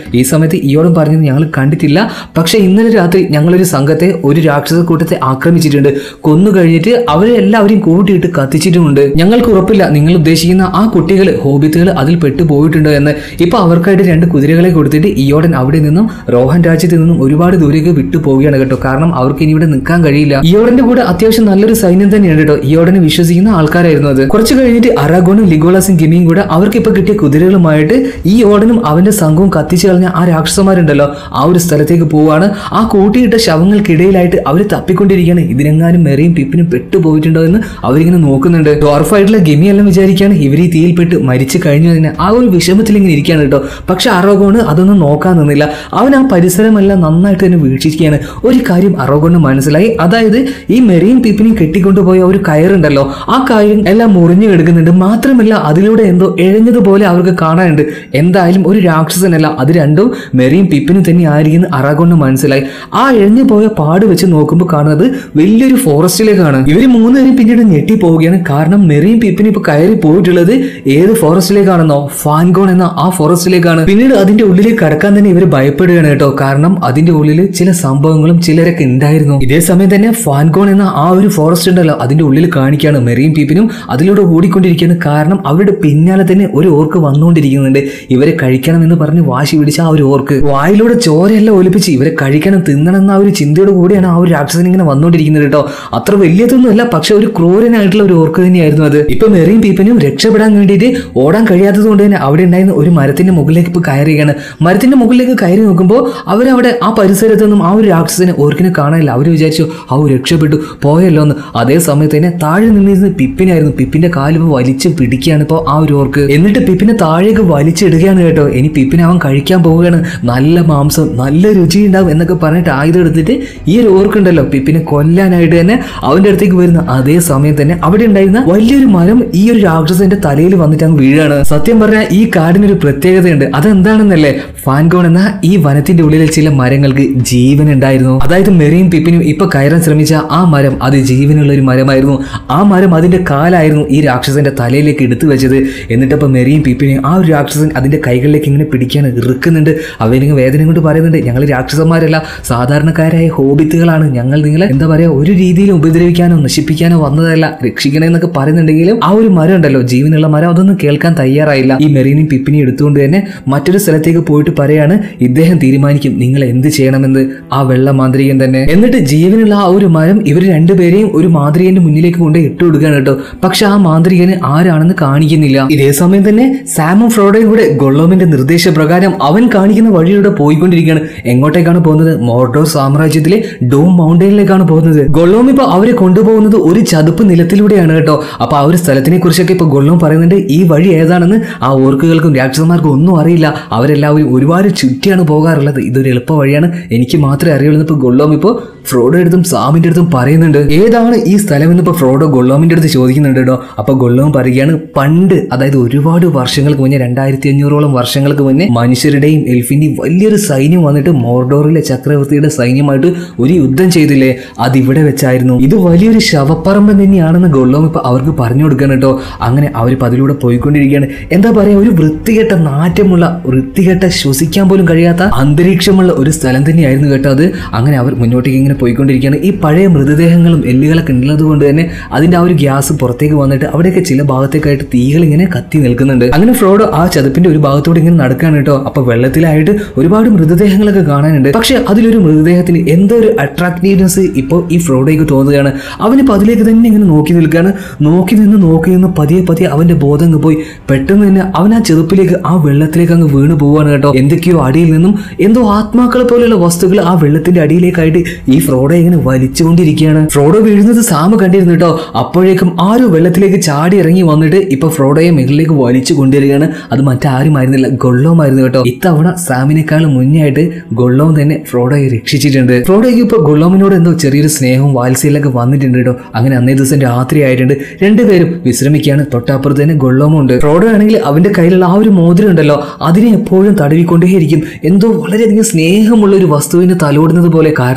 S1: ഈ സമയത്ത് ഇയോടും പറഞ്ഞത് ഞങ്ങൾ കണ്ടിട്ടില്ല പക്ഷെ ഇന്നലെ രാത്രി ഞങ്ങളൊരു സംഘത്തെ ഒരു രാക്ഷസ കൂട്ടത്തെ ആക്രമിച്ചിട്ടുണ്ട് കൊന്നു കഴിഞ്ഞിട്ട് അവരെ എല്ലാവരെയും കൂട്ടിയിട്ട് കത്തിച്ചിട്ടുമുണ്ട് ഞങ്ങൾക്ക് ഉറപ്പില്ല നിങ്ങൾ ഉദ്ദേശിക്കുന്ന ആ കുട്ടികൾ ഹോബിത്തുകൾ അതിൽ പെട്ടുപോയിട്ടുണ്ടോ എന്ന് ഇപ്പൊ അവർക്കായിട്ട് രണ്ട് കുതിരകളെ കൊടുത്തിട്ട് ഇയോടൻ അവിടെ നിന്നും റോഹൻ രാജ്യത്ത് നിന്നും ഒരുപാട് ദൂരേക്ക് വിട്ടു പോവുകയാണ് കേട്ടോ കാരണം അവർക്ക് ഇനി ഇവിടെ നിൽക്കാൻ കഴിയില്ല ഇയോടന്റെ കൂടെ അത്യാവശ്യം നല്ലൊരു സൈന്യം തന്നെയാണ് കേട്ടോ ഇയോടനെ വിശ്വസിക്കുന്ന ആൾക്കാരായിരുന്നു അത് കുറച്ച് കഴിഞ്ഞിട്ട് അറാഗോണും ലിഗോളാസും ഗിമിയും കൂടെ അവർക്ക് ഇപ്പൊ കിട്ടിയ കുതിരകളുമായിട്ട് ഈ ഓടനും അവന്റെ സംഘവും കത്തിച്ചു കളഞ്ഞ ആ രാക്ഷസന്മാരുണ്ടല്ലോ ആ ഒരു സ്ഥലത്തേക്ക് പോവാണ് ആ കൂട്ടിയിട്ട ശവങ്ങൾക്കിടയിലായിട്ട് അവർ തപ്പിക്കൊണ്ടിരിക്കുകയാണ് ഇതിനെങ്ങാനും മെറിയും പിപ്പിനും പെട്ടുപോയിട്ടുണ്ടോ എന്ന് അവരിങ്ങനെ നോക്കുന്നുണ്ട് ഡോർഫായിട്ടുള്ള ഗിമി എല്ലാം വിചാരിക്കുകയാണ് ഇവർ ഈ തീയിൽപ്പെട്ട് മരിച്ചു കഴിഞ്ഞു തന്നെ ആ ഒരു വിഷമത്തിൽ ഇങ്ങനെ ഇരിക്കുകയാണ് കേട്ടോ പക്ഷെ അറോഗോണ് അതൊന്നും നോക്കാൻ നിന്നില്ല അവൻ ആ പരിസരമെല്ലാം നന്നായിട്ട് തന്നെ വീക്ഷിക്കുകയാണ് ഒരു കാര്യം അറോഗോണ് മനസ്സിലായി അതായത് ഈ മെറിയും പിപ്പിനെയും കെട്ടിക്കൊണ്ടുപോയ ഒരു കയറുണ്ടല്ലോ ആ കയറും എല്ലാം മുറിഞ്ഞു കിടക്കുന്നുണ്ട് മാത്രമല്ല അതിലൂടെ എന്തോ എഴഞ്ഞതുപോലെ അവർക്ക് കാണാനുണ്ട് എന്തായാലും ഒരു രാക്ഷസനല്ല അത് രണ്ടും മെറിയും പിപ്പിനും തന്നെ ആയിരിക്കും അറാഗോണ് മനസ്സിലായി ആ എഴഞ്ഞു പോയ പാട് വെച്ച് നോക്കുമ്പോൾ കാണുന്നത് വലിയൊരു ഫോറസ്റ്റിലേക്കാണ് ഇവർ മൂന്നുപേരും പിന്നീട് ഞെട്ടി പോവുകയാണ് കാരണം മെറിയും പിപ്പിനും ഇപ്പൊ കയറി പോയിട്ടുള്ളത് ഏത് ഫോറസ്റ്റിലേക്കാണെന്നോ ഫാൻഗോൺ എന്ന ആ ഫോറസ്റ്റിലേക്കാണ് പിന്നീട് അതിന്റെ ഉള്ളിലേക്ക് കടക്കാൻ തന്നെ ഇവർ ഭയപ്പെടുകയാണ് കേട്ടോ കാരണം അതിന്റെ ഉള്ളിൽ ചില സംഭവങ്ങളും ചിലരൊക്കെ ഉണ്ടായിരുന്നു ഇതേ സമയം തന്നെ ഫാൻഗോൺ എന്ന ആ ഒരു ഫോറസ്റ്റ് ഉണ്ടല്ലോ അതിന്റെ ഉള്ളിൽ കാണിക്കുകയാണ് മെറിയും പീപ്പിനും അതിലൂടെ ഓടിക്കൊണ്ടിരിക്കുകയാണ് കാരണം അവരുടെ പിന്നാലെ തന്നെ ഒരു ഓർക്ക് വന്നുകൊണ്ടിരിക്കുന്നുണ്ട് ഇവരെ കഴിക്കണം എന്ന് പറഞ്ഞ് വാശി പിടിച്ച ആ ഒരു ഓർക്ക് വായിലൂടെ ചോരയെല്ലാം ഒലിപ്പിച്ച് ഇവരെ കഴിക്കണം തിന്നണം എന്ന ആ ഒരു ചിന്തയോട് കൂടിയാണ് ആ ഒരു രാക്ഷസൻ ഇങ്ങനെ വന്നുകൊണ്ടിരിക്കുന്നത് കേട്ടോ അത്ര വലിയതൊന്നുമല്ല പക്ഷെ ഒരു ക്രൂരനായിട്ടുള്ള ഒരു ഓർക്ക് തന്നെയായിരുന്നു അത് ഇപ്പൊ മെറിയും പീപ്പിനും രക്ഷപ്പെടാൻ വേണ്ടിയിട്ട് ഓടാൻ കഴിയാത്തത് കൊണ്ട് തന്നെ അവിടെ ഉണ്ടായിരുന്ന ഒരു മരത്തിന്റെ മുകളിലേക്ക് ഇപ്പൊ കയറുകയാണ് മരത്തിന്റെ മുകളിലേക്ക് കയറി നോക്കുമ്പോൾ അവരവിടെ ആ പരിസരത്ത് നിന്നും ആ ഒരു രാക്ഷസനെ ഓർക്കിനെ കാണാനില്ല അവർ വിചാരിച്ചു ആ ഒരു രക്ഷപ്പെട്ടു പോയല്ലോ എന്ന് അതേ സമയത്ത് തന്നെ താഴെ നിന്നിരുന്ന പിപ്പിനായിരുന്നു പിപ്പിന്റെ കാലിപ്പോ വലിച്ച് പിടിക്കുകയാണ് ഇപ്പോൾ ആ ഒരു ഓർക്ക് എന്നിട്ട് പിപ്പിനെ താഴേക്ക് വലിച്ചിടുകയാണ് കേട്ടോ ഇനി പിപ്പിനെ അവൻ കഴിക്കാൻ പോവുകയാണ് നല്ല മാംസം നല്ല രുചി ഉണ്ടാവും എന്നൊക്കെ പറഞ്ഞിട്ട് ആയുധം എടുത്തിട്ട് ഈ ഒരു ഓർക്കുണ്ടല്ലോ പിപ്പിനെ കൊല്ലാനായിട്ട് തന്നെ അവന്റെ അടുത്തേക്ക് വരുന്ന അതേ സമയത്ത് തന്നെ അവിടെ ഉണ്ടായിരുന്ന വലിയൊരു മരം ഈ ഒരു രാക്ഷസന്റെ തലയിൽ വന്നിട്ട് അങ്ങ് വീഴാണ് സത്യം പറഞ്ഞാൽ ഈ കാടിനൊരു പ്രത്യേകതയുണ്ട് അതെന്താണെന്നല്ലേ ഫാൻഗോൺ എന്ന ഈ വനത്തിന്റെ ഉള്ളിലെ ചില മരങ്ങൾക്ക് ജീവൻ ഉണ്ടായിരുന്നു അതായത് മെറിയും പിപ്പിനും ഇപ്പൊ കയറാൻ ശ്രമിച്ച ആ മരം അത് ജീവനുള്ള ഒരു മരമായിരുന്നു ആ മരം അതിന്റെ കാലായിരുന്നു ഈ രാക്ഷസന്റെ തലയിലേക്ക് എടുത്തു വെച്ചത് എന്നിട്ടപ്പോ മെറിയും പിപ്പിനെയും ആ ഒരു രാക്ഷസൻ അതിന്റെ കൈകളിലേക്ക് ഇങ്ങനെ പിടിക്കാൻ ഇറുക്കുന്നുണ്ട് അവനിങ്ങനെ വേദന കൊണ്ട് പറയുന്നുണ്ട് ഞങ്ങൾ രാക്ഷസന്മാരല്ല സാധാരണക്കാരായ ഹോബിത്തുകളാണ് ഞങ്ങൾ നിങ്ങളെ എന്താ പറയാ ഒരു രീതിയിലും ഉപദ്രവിക്കാനോ നശിപ്പിക്കാനോ വന്നതല്ല രക്ഷിക്കണേ എന്നൊക്കെ പറയുന്നുണ്ടെങ്കിലും ആ ഒരു മരം ഉണ്ടല്ലോ ജീവനുള്ള മരം അതൊന്നും കേൾക്കാൻ തയ്യാറായില്ല ഈ മെറീനും പിപ്പിനെയും എടുത്തുകൊണ്ട് തന്നെ മറ്റൊരു സ്ഥലത്തേക്ക് പോയിട്ട് പറയാണ് ഇദ്ദേഹം തീരുമാനിക്കും നിങ്ങൾ എന്ത് ചെയ്യണമെന്ന് ആ വെള്ള മാന്ത്രികൻ തന്നെ എന്നിട്ട് ജീവനുള്ള ആ ഒരു മരം ഇവർ രണ്ടുപേരെയും ഒരു മാന്ത്രികന്റെ മുന്നിലേക്ക് കൊണ്ട് ഇട്ടു കൊടുക്കുകയാണ് കേട്ടോ പക്ഷെ ആ മാന്ത്രികന് ആരാണെന്ന് കാണിക്കുന്നില്ല ഇതേ സമയം തന്നെ സാമും ഫ്രോഡയും കൂടെ ഗൊള്ളോമിന്റെ നിർദ്ദേശപ്രകാരം അവൻ കാണിക്കുന്ന വഴിയിലൂടെ പോയിക്കൊണ്ടിരിക്കുകയാണ് എങ്ങോട്ടേക്കാണ് പോകുന്നത് മോർഡോ സാമ്രാജ്യത്തിലെ ഡോം മൗണ്ടൈനിലേക്കാണ് പോകുന്നത് ഗൊള്ളോം ഇപ്പൊ അവരെ കൊണ്ടുപോകുന്നത് ഒരു ചതുപ്പ് നിലത്തിലൂടെയാണ് കേട്ടോ അപ്പൊ ആ ഒരു സ്ഥലത്തിനെ കുറിച്ചൊക്കെ ഇപ്പൊ ഗൊള്ളോം പറയുന്നുണ്ട് ഈ വഴി ഏതാണെന്ന് ആ ഓർക്കുകൾക്കും രാക്ഷസന്മാർക്കും ഒന്നും അറിയില്ല അവരെല്ലാവരും ഒരുപാട് ചുറ്റിയാണ് പോകാറുള്ളത് ഇതൊരു എളുപ്പ വഴിയാണ് എനിക്ക് മാത്രമേ അറിയുള്ളൂ ഇപ്പൊ ഗൊള്ളോം ഇപ്പോൾ ഫ്രോഡോ അടുത്തും സാമിന്റെ അടുത്തും പറയുന്നുണ്ട് ഏതാണ് ഈ സ്ഥലം എന്ന് ഇപ്പൊ ഫ്രോഡോ ഗൊള്ളോമിന്റെ അടുത്ത് ചോദിക്കുന്നുണ്ട് കേട്ടോ അപ്പൊ ഗൊള്ളോം പറയുകയാണ് പണ്ട് അതായത് ഒരുപാട് വർഷങ്ങൾക്ക് മുന്നേ രണ്ടായിരത്തി അഞ്ഞൂറോളം വർഷങ്ങൾക്ക് മുന്നേ മനുഷ്യരുടെയും എൽഫിന്റെയും വലിയൊരു സൈന്യം വന്നിട്ട് മോർഡോറിലെ ചക്രവർത്തിയുടെ സൈന്യമായിട്ട് ഒരു യുദ്ധം ചെയ്തില്ലേ അതിവിടെ വെച്ചായിരുന്നു ഇത് വലിയൊരു ശവപ്പറമ്പ് തന്നെയാണെന്ന് ഗൊള്ളോം ഇപ്പൊ അവർക്ക് പറഞ്ഞു കൊടുക്കണം കേട്ടോ അങ്ങനെ അവരിപ്പോ അതിലൂടെ പോയിക്കൊണ്ടിരിക്കുകയാണ് എന്താ പറയാ ഒരു വൃത്തികെട്ട നാറ്റമുള്ള വൃത്തികെട്ട ശ്വസിക്കാൻ പോലും കഴിയാത്ത അന്തരീക്ഷമുള്ള ഒരു സ്ഥലം തന്നെയായിരുന്നു കേട്ടോ അത് അങ്ങനെ അവർ മുന്നോട്ടേക്ക് ഇങ്ങനെ പോയിക്കൊണ്ടിരിക്കുകയാണ് ഈ പഴയ മൃതദേഹങ്ങളും എല്ലുകളൊക്കെ ഉള്ളത് കൊണ്ട് തന്നെ അതിന്റെ ആ ഒരു ഗ്യാസ് പുറത്തേക്ക് വന്നിട്ട് അവിടെയൊക്കെ ചില ഭാഗത്തേക്കായിട്ട് തീകൾ ഇങ്ങനെ കത്തി നിൽക്കുന്നുണ്ട് അങ്ങനെ ഫ്രോഡ് ആ ചതുപ്പിന്റെ ഒരു ഭാഗത്തോട് ഇങ്ങനെ നടക്കാണ് കേട്ടോ അപ്പൊ വെള്ളത്തിലായിട്ട് ഒരുപാട് മൃതദേഹങ്ങളൊക്കെ കാണാനുണ്ട് പക്ഷെ അതിലൊരു മൃതദേഹത്തിന് എന്തോ ഒരു അട്രാക്റ്റീവ്നെസ് ഇപ്പോൾ ഈ ഫ്രോഡേക്ക് തോന്നുകയാണ് അവനിപ്പോൾ അതിലേക്ക് തന്നെ ഇങ്ങനെ നോക്കി നിൽക്കുകയാണ് നോക്കി നിന്ന് നോക്കി നിന്ന് പതിയെ പതിയെ അവന്റെ ബോധം അങ്ങ് പോയി പെട്ടെന്ന് തന്നെ അവൻ ആ ചെറുപ്പിലേക്ക് ആ വെള്ളത്തിലേക്ക് അങ്ങ് വീണ് പോവാണ് കേട്ടോ എന്തൊക്കെയോ അടിയിൽ നിന്നും എന്തോ ആത്മാക്കളെ പോലെയുള്ള വസ്തുക്കൾ ആ വെള്ളത്തിന്റെ അടിയിലേക്കായിട്ട് ഈ ഫ്രോഡെ ഇങ്ങനെ വലിച്ചുകൊണ്ടിരിക്കുകയാണ് ഫ്രോഡോ വീഴുന്നത് സാമ കണ്ടിരുന്നു കേട്ടോ അപ്പോഴേക്കും ആരോ വെള്ളത്തിലേക്ക് ചാടി ഇറങ്ങി വന്നിട്ട് ഇപ്പൊ ഫ്രോഡോയെ മുകളിലേക്ക് വലിച്ചു കൊണ്ടുവരികയാണ് അത് മറ്റാരുമായിരുന്നില്ല ഗൊള്ളോമായിരുന്നു കേട്ടോ ഇത്തവണ സാമിനേക്കാളും മുന്നേ ആയിട്ട് ഗൊള്ളോം തന്നെ ഫ്രോഡോയെ രക്ഷിച്ചിട്ടുണ്ട് ഫ്രോഡോയ്ക്ക് ഇപ്പൊ ഗൊള്ളോമിനോട് എന്തോ ചെറിയൊരു സ്നേഹവും വാത്സല്യമൊക്കെ വന്നിട്ടുണ്ട് കേട്ടോ അങ്ങനെ അന്നേ ദിവസം രാത്രി ആയിട്ടുണ്ട് രണ്ടുപേരും വിശ്രമിക്കുകയാണ് തൊട്ടപ്പുറത്ത് തന്നെ ഗൊള്ളോമുണ്ട് ഫ്രോഡോ ആണെങ്കിൽ അവന്റെ കയ്യിലുള്ള ആ ഒരു മോതിരം ഉണ്ടല്ലോ അതിനെ എപ്പോഴും തടവിക്കൊണ്ടേയിരിക്കും എന്തോ വളരെയധികം സ്നേഹമുള്ള ഒരു വസ്തുവിനെ തലോടുന്നത് പോലെ കാരണം ആ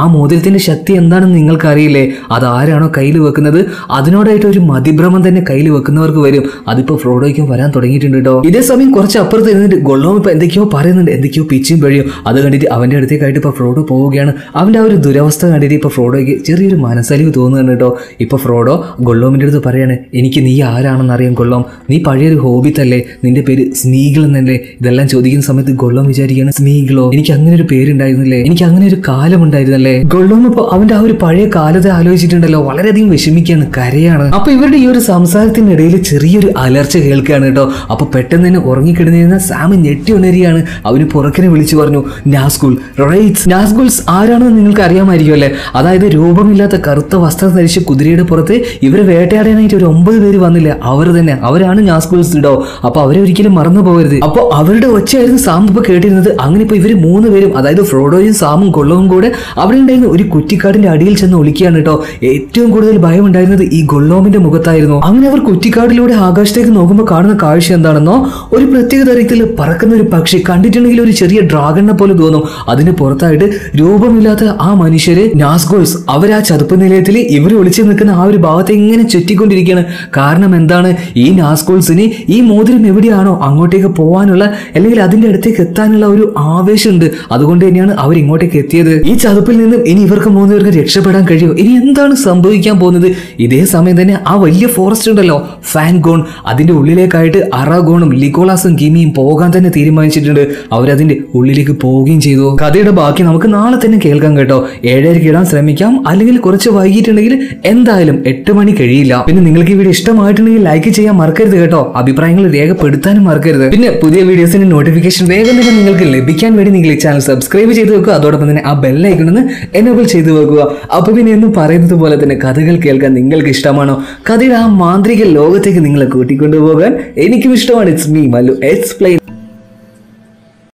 S1: മോതിരത്തിന്റെ ശക്തി എന്താണെന്ന് നിങ്ങൾക്ക് അറിയില്ലേ അത് ആരാണോ കയ്യിൽ വെക്കുന്നത് അതിനോടായിട്ട് ഒരു മതിഭ്രമം തന്നെ കയ്യിൽ വെക്കുന്നവർക്ക് വരും അതിപ്പോ ഫ്രോഡോയ്ക്കും വരാൻ തുടങ്ങിയിട്ടുണ്ട് കേട്ടോ ഇതേ സമയം കുറച്ച് അപ്പുറത്ത് ഇരുന്നിട്ട് ഗൊള്ളോം ഇപ്പൊ എന്തൊക്കെയോ പറയുന്നുണ്ട് എന്തൊക്കെയോ പിച്ചും പഴിയും അത് കണ്ടിട്ട് അവന്റെ അടുത്തേക്കായിട്ട് ഇപ്പൊ ഫ്രോഡോ പോവുകയാണ് അവന്റെ ആ ഒരു ദുരവസ്ഥ കണ്ടിട്ട് ഇപ്പൊ ഫ്രോഡോയ്ക്ക് ചെറിയൊരു മനസ്സലിവ് തോന്നുന്നുണ്ട് കേട്ടോ ഇപ്പൊ ഫ്രോഡോ ഗൊള്ളോമിന്റെ അടുത്ത് പറയാണ് എനിക്ക് നീ ആരാണെന്ന് അറിയാം ഗൊള്ളോം നീ പഴയൊരു ഹോബിത്തല്ലേ നിന്റെ പേര് സ്നീഗിൾ എന്നല്ലേ ഇതെല്ലാം ചോദിക്കുന്ന സമയത്ത് ഗൊള്ളോം വിചാരിക്കുകയാണ് സ്നീഗിളോ എനിക്ക് അങ്ങനെ ഒരു പേരുണ്ടായിരുന്നില്ലേ എനിക്ക് അങ്ങനെ ഒരു കാലം ഉണ്ടായിരുന്നല്ലേ ഗൊള്ളോം ഇപ്പൊ അവന്റെ ആ ഒരു പഴയ കാലത്തെ ആലോചിച്ചിട്ടുണ്ടല്ലോ വളരെയധികം വിഷമിക്കുകയാണ് കരയാണ് അപ്പൊ ഇവരുടെ ഈ ഒരു സംസാരത്തിനിടയിൽ ചെറിയൊരു അലർച്ച കേൾക്കുകയാണ് കേട്ടോ അപ്പൊ പെട്ടെന്ന് തന്നെ ഉറങ്ങിക്കിടന്നിരുന്ന സാം ഞെട്ടി ഉണരുകയാണ് അവന് പുറക്കിനെ വിളിച്ചു പറഞ്ഞു നാസ്കുൾ റൈറ്റ്സ് നാസ്കുൾസ് ആരാണെന്ന് നിങ്ങൾക്ക് അറിയാമായിരിക്കും അല്ലേ അതായത് രൂപമില്ലാത്ത കറുത്ത വസ്ത്രം ധരിച്ച കുതിരയുടെ പുറത്ത് ഇവരെ വേട്ടയാടാനായിട്ട് ഒരു ഒമ്പത് പേര് വന്നില്ലേ അവർ തന്നെ അവരാണ് നാസ്കുൾസ് ഇടോ അപ്പൊ അവരെ ഒരിക്കലും മറന്നു പോകരുത് അപ്പൊ അവരുടെ ഒച്ചയായിരുന്നു സാം ഇപ്പൊ കേട്ടിരുന്നത് അങ്ങനെ ഇപ്പൊ ഇവര് മൂന്ന് പേരും അതായത് ഫ്രോഡോയും സാമും കൊള്ളവും കൂടെ അവിടെ ഉണ്ടായിരുന്ന ഒരു കുറ്റിക്കാടിന്റെ അടിയിൽ ചെന്ന് ഒളിക്കുകയാണ് കേട്ടോ ഏറ്റവും കൂടുതൽ ഭയം ഉണ്ടായിരുന്നത് ഈ ഗൊള്ളോമിന്റെ മുഖത്തായിരുന്നു അങ്ങനെ അവർ കുറ്റിക്കാടിലൂടെ ആകാശത്തേക്ക് നോക്കുമ്പോൾ കാണുന്ന കാഴ്ച എന്താണെന്നോ ഒരു പ്രത്യേക തരത്തിൽ പറക്കുന്ന ഒരു പക്ഷി കണ്ടിട്ടുണ്ടെങ്കിൽ ഒരു ചെറിയ ഡ്രാഗണിനെ പോലെ തോന്നും അതിന് പുറത്തായിട്ട് രൂപമില്ലാത്ത ആ മനുഷ്യര് നാസ്ഗോൾസ് അവർ ആ ചതുപ്പ് നിലയത്തിൽ ഇവർ ഒളിച്ചു നിൽക്കുന്ന ആ ഒരു ഭാഗത്തെ ഇങ്ങനെ ചുറ്റിക്കൊണ്ടിരിക്കുകയാണ് കാരണം എന്താണ് ഈ നാസ്കോൾസിന് ഈ മോതിരം എവിടെയാണോ അങ്ങോട്ടേക്ക് പോകാനുള്ള അല്ലെങ്കിൽ അതിന്റെ അടുത്തേക്ക് എത്താനുള്ള ഒരു ആവേശമുണ്ട് അതുകൊണ്ട് തന്നെയാണ് അവർ ഇങ്ങോട്ടേക്ക് എത്തിയത് ഈ ചതുപ്പിൽ നിന്നും ഇനി ഇവർക്ക് മൂന്ന് പേർക്ക് രക്ഷപ്പെടാൻ കഴിയുമോ ഇനി എന്താണ് സംഭവിക്കാൻ പോകുന്നത് ഇതേ സമയം തന്നെ ആ വലിയ ഫോറസ്റ്റ് ഉണ്ടല്ലോ ഫാൻഗോൺ അതിന്റെ ഉള്ളിലേക്കായിട്ട് അറാഗോണും ലിക്കോളാസും കിമിയും പോകാൻ തന്നെ തീരുമാനിച്ചിട്ടുണ്ട് അവരതിന്റെ ഉള്ളിലേക്ക് പോവുകയും ചെയ്തു കഥയുടെ ബാക്കി നമുക്ക് നാളെ തന്നെ കേൾക്കാം കേട്ടോ ഏഴരയ്ക്ക് ഇടാൻ ശ്രമിക്കാം അല്ലെങ്കിൽ കുറച്ച് വൈകിട്ടുണ്ടെങ്കിൽ എന്തായാലും എട്ട് മണി കഴിയില്ല പിന്നെ നിങ്ങൾക്ക് ഈ വീഡിയോ ഇഷ്ടമായിട്ടുണ്ടെങ്കിൽ ലൈക്ക് ചെയ്യാൻ മറക്കരുത് കേട്ടോ അഭിപ്രായങ്ങൾ രേഖപ്പെടുത്താനും മറക്കരുത് പിന്നെ പുതിയ വീഡിയോസിന്റെ നോട്ടിഫിക്കേഷൻ വേഗം തന്നെ നിങ്ങൾക്ക് ലഭിക്കാൻ വേണ്ടി നിങ്ങൾ ഈ ചാനൽ സബ്സ്ക്രൈബ് ചെയ്ത് വെക്കുക അതോടൊപ്പം തന്നെ ആ ബെല്ലൈക്കണമെന്ന് എനേബിൾ ചെയ്ത് വെക്കുക അപ്പൊ പിന്നെ എന്ന് പറയുന്നത് പോലെ തന്നെ കഥകൾ കേൾക്കാൻ നിങ്ങൾക്ക് ഇഷ്ടമാണോ കഥയുടെ ആ മാന്ത്രിക ലോകത്തേക്ക് നിങ്ങളെ കൂട്ടിക്കൊണ്ടുപോകാൻ എനിക്കും ഇഷ്ടമാണ് ഇറ്റ്സ് മീ മല്ലു എക്സ്പ്ലെയിൻ